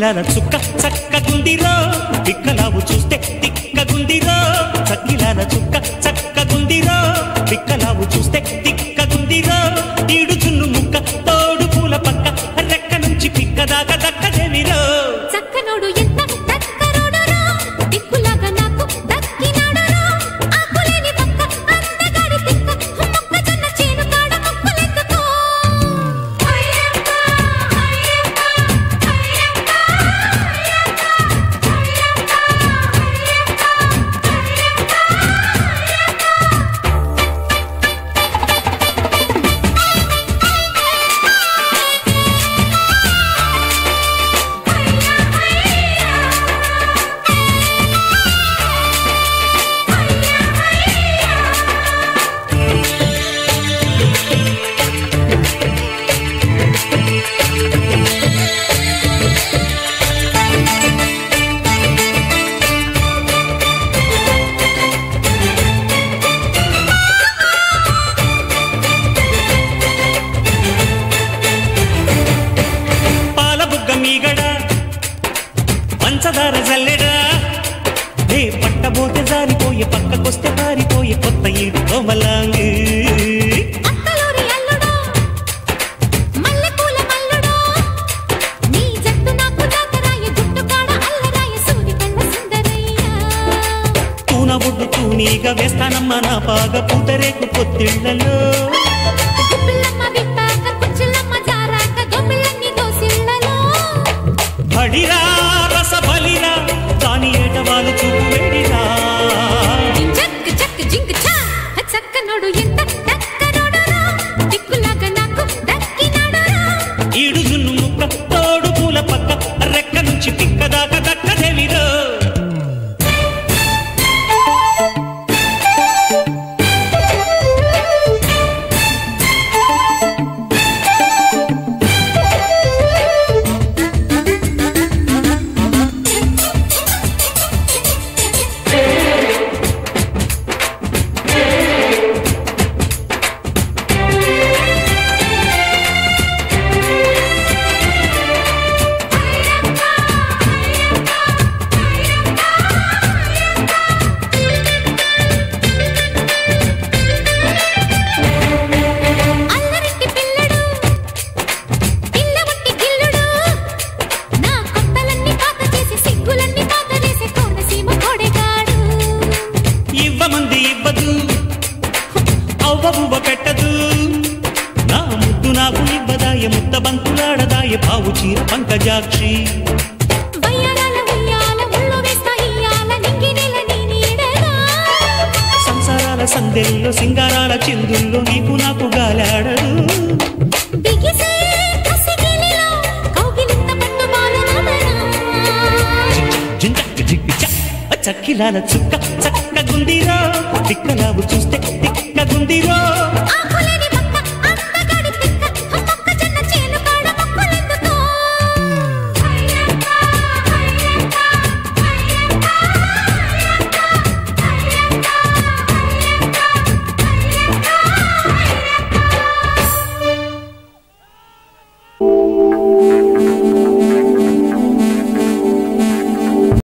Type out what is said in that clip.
చక్కిలాల చుక్క చక్కగుందిరో పిక్కలావు చూస్తే తిక్కగుందిరో చక్కిలాల చుక్క చక్కగుందిరో పిక్కలావు చూస్తే తిక్కగుందిరో ఈడు చున్ను ముక్క తోడు పూల పక్క రెక్క నుంచి పిక్క దాకా దక్కదేవిరో చక్కనోడు ఎంత దక్కరోడురా దిక్కులాగా నాకు దక్కినాడురా ఆకులేని పక్క అందగాడి తిక్క మొక్కజొన్న చేను కాడ మొక్కలెత్తుకో అయ్యప్ప అయ్యప్ప అయ్యప్ప పాల బుగ్గ మీగడ పంచదార జల్లెడా నే పట్టబోతే జారిపోయే పక్కకొస్తే పారిపోయే కొత్త ఈడు కోమలాంగి అత్తలూరి అల్లుడో మల్లెపూల మల్లుడో నీ జట్టు నాకు జాతరాయ గుట్టు కాడ అల్లరాయ సూది కళ్ళ సుందరయ్య తూన ఒడ్డు తూనీగా వేస్తానమ్మా నా పాగ పూతరేకు పొత్తిళ్లలో గుబ్బిళ్ళమ్మ విప్పాక కుచ్చిళ్ళమ్మ జారాక గొబ్బిళ్ళన్ని దోసిళ్ళలో బడిరా రస బలిరా దాని ఏట వాళ్ళు చూపు వేడిరా జింజక్ జక్ జింక్ చా చక్కనోడు ఎంత దక్కనోడురా దిక్కులాగా నాకు దక్కినాడురా ఈడు జున్ను ముక్క తోడు పూల పక్క రెక్క నుంచి పిక్క దాకా దక్కదేవిరో అల్లరికి పిల్లడు పిల్లవట్టి గిల్లుడు నా కొత్తలన్నీ పాత చేసి సిగ్గులన్నీ పాత చేసే కోనసీమ కోడెగాడు ఇవ్వమంది ఇవ్వదు అవ్వబువ్వ పెట్టదు నా ముద్దు నాకు ఇవ్వదాయ ముద్ద బంతులాడదాయ పావు చీర పంకజాక్షి వయ్యారాల ఉయ్యాల ముళ్ళు వేస్తా ఇయ్యాల నింగినెల నీ నీడగా సంసారాల సందెల్లో సింగారాల చిందుల్లో నీకు నాకు గాలాడదు బిగిసే కసిగిలిలో కౌగిలింత పట్టు బాలు జించక్ జిగ్గు చ చక్కిలాల చుక్క చక్కగుందిరో తిక్కలావు చూస్తే తిక్కగుందిరో ఆకుల